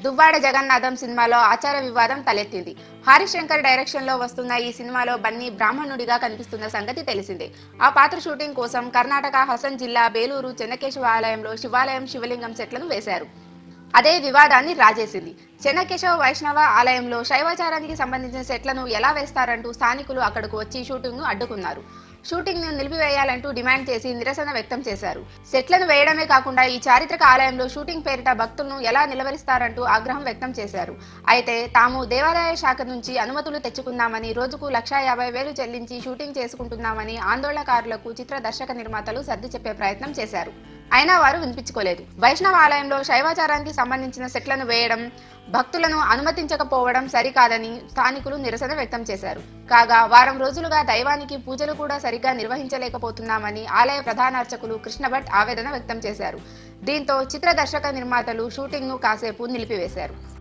దువ్వాడ జగన్నాథం సినిమాలో ఆచార వివాదం తలెత్తింది హరిశంకర్ డైరెక్షన్ లో వస్తున్న ఈ సినిమాలో బన్నీ బ్రాహ్మణుడిగా కనిపిస్తున్న సంగతి తెలిసిందే ఆ పాత్ర షూటింగ్ కోసం కర్ణాటక హసన్ జిల్లా బేలూరు చెన్నకేశవ ఆలయంలో శివాలయం శివలింగం సెట్లను వేశారు అదే వివాదాన్ని రాజేసింది చెన్నకేశవ వైష్ణవ ఆలయంలో శైవాచారానికి సంబంధించిన సెట్లను ఎలా వేస్తారంటూ స్థానికులు అక్కడకు వచ్చి షూటింగ్ను అడ్డుకున్నారు షూటింగ్ ను నిలిపివేయాలంటూ డిమాండ్ చేసి నిరసన వ్యక్తం చేశారు సెట్లను వేయడమే కాకుండా ఈ చారిత్రక ఆలయంలో షూటింగ్ పేరిట భక్తులను ఎలా నిలవరిస్తారంటూ ఆగ్రహం వ్యక్తం చేశారు అయితే తాము దేవాదాయ శాఖ నుంచి అనుమతులు తెచ్చుకున్నామని రోజుకు లక్షా యాభై వేలు చెల్లించి షూటింగ్ చేసుకుంటున్నామని ఆందోళనకారులకు చిత్ర దర్శక నిర్మాతలు సర్ది చెప్పే ప్రయత్నం చేశారు అయినా వారు వినిపించుకోలేదు వైష్ణవ ఆలయంలో శైవాచారానికి సంబంధించిన సెట్లను వేయడం భక్తులను అనుమతించకపోవడం సరికాదని స్థానికులు నిరసన వ్యక్తం చేశారు కాగా వారం రోజులుగా దైవానికి పూజలు కూడా సరిగ్గా నిర్వహించలేకపోతున్నామని ఆలయ ప్రధాన అర్చకులు కృష్ణభట్ ఆవేదన వ్యక్తం చేశారు దీంతో చిత్ర దర్శక నిర్మాతలు షూటింగ్ను కాసేపు నిలిపివేశారు